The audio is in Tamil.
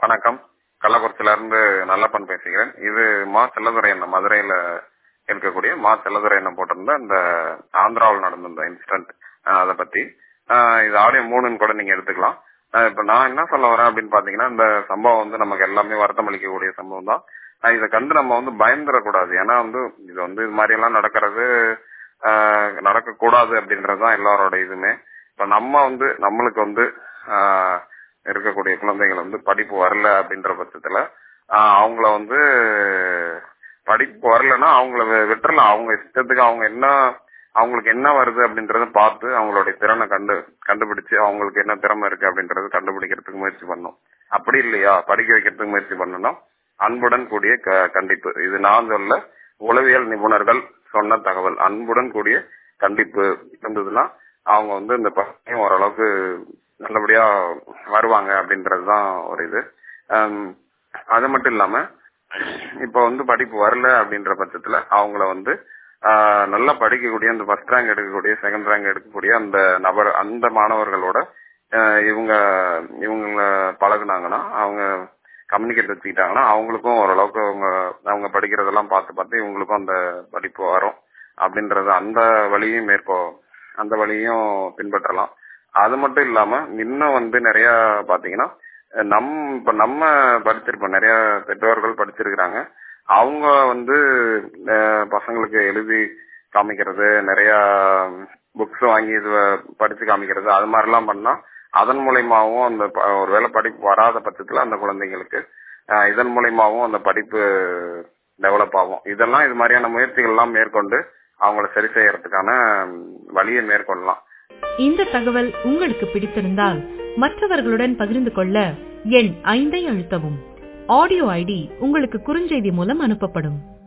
வணக்கம் கள்ளக்குறிச்சியில இருந்து நல்லப்பன் பேசுகிறேன் இது மா செல்லதுரை அண்ணன் மதுரையில இருக்கக்கூடிய மா செல்லதுரை அண்ணன் போட்டிருந்த இந்த ஆந்திராவில் நடந்த இந்த இன்சிடென்ட் அதை பத்தி ஆஹ் இது ஆடியோ மூணுன்னு கூட நீங்க எடுத்துக்கலாம் ஆஹ் இப்ப நான் என்ன சொல்ல வரேன் அப்படின்னு பாத்தீங்கன்னா இந்த சம்பவம் வந்து நமக்கு எல்லாமே வருத்தம் அளிக்கக்கூடிய சம்பவம் தான் ஆஹ் இதை கண்டு நம்ம வந்து பயந்துடக்கூடாது ஏன்னா வந்து இது வந்து இது மாதிரி எல்லாம் நடக்கிறது ஆஹ் நடக்கக்கூடாது அப்படின்றதுதான் எல்லாரோட இதுமே இப்ப நம்ம வந்து நம்மளுக்கு வந்து ஆஹ் இருக்கக்கூடிய குழந்தைகள் வந்து படிப்பு வரல அப்படின்ற பட்சத்துல ஆஹ் அவங்கள வந்து படிப்பு வரலன்னா அவங்கள வி- விட்டுறலாம் அவங்க இஷ்டத்துக்கு அவங்க என்ன அவங்களுக்கு என்ன வருது அப்படின்றத பார்த்து அவங்களுடைய திறனை கண்டு கண்டுபிடிச்சு அவங்களுக்கு என்ன திறமை இருக்கு அப்படின்றத கண்டுபிடிக்கிறதுக்கு முயற்சி பண்ணணும் அப்படி இல்லையா படிக்க வைக்கிறதுக்கு முயற்சி பண்ணணும் அன்புடன் கூடிய க- கண்டிப்பு இது நான் சொல்ல உளவியல் நிபுணர்கள் சொன்ன தகவல் அன்புடன் கூடிய கண்டிப்பு இருந்ததுன்னா அவங்க வந்து இந்த பசங்க ஓரளவுக்கு நல்லபடியா வருவாங்க அப்படின்றதுதான் ஒரு இது ஆம், அது மட்டும் இல்லாம இப்ப வந்து படிப்பு வரல அப்படின்ற பட்சத்துல அவங்கள வந்து ஆஹ், நல்லா படிக்கக்கூடிய அந்த ஃபர்ஸ்ட் ரேங்க் எடுக்கக்கூடிய செகண்ட் ரேங்க் எடுக்கக்கூடிய அந்த நபர் அந்த மாணவர்களோட ஆஹ், இவங்க இவங்க பழகுனாங்கன்னா அவங்க கம்யூனிகேட் வச்சுக்கிட்டாங்கன்னா அவங்களுக்கும் ஓரளவுக்கு அவங்க அவங்க படிக்கிறதெல்லாம் பார்த்து பார்த்து இவங்களுக்கும் அந்த படிப்பு வரும் அப்படின்றது அந்த வழியும் மேற்கோ அந்த வழியும் பின்பற்றலாம் அது மட்டும் இல்லாம இன்னும் வந்து நிறைய பாத்தீங்கன்னா நம் இப்ப நம்ம படிச்சிருப்போம் நிறைய பெற்றோர்கள் படிச்சிருக்கிறாங்க அவங்க வந்து அஹ், பசங்களுக்கு எழுதி காமிக்கிறது நிறைய புக்ஸ் வாங்கி இது படிச்சு காமிக்கிறது அது மாதிரிலாம் பண்ணா அதன் மூலியமாவும் அந்த ப- ஒருவேளை படிப்பு வராத பட்சத்துல அந்த குழந்தைங்களுக்கு அஹ், இதன் மூலியமாவும் அந்த படிப்பு டெவலப் ஆகும் இதெல்லாம் இது மாதிரியான முயற்சிகள் எல்லாம் மேற்கொண்டு அவங்கள சரி செய்யறதுக்கான ம், வழியை மேற்கொள்ளலாம் இந்த தகவல் உங்களுக்கு பிடித்திருந்தால் மற்றவர்களுடன் பகிர்ந்து கொள்ள எண் ஐந்தை அழுத்தவும் ஆடியோ ஐடி உங்களுக்கு குறுஞ்செய்தி மூலம் அனுப்பப்படும்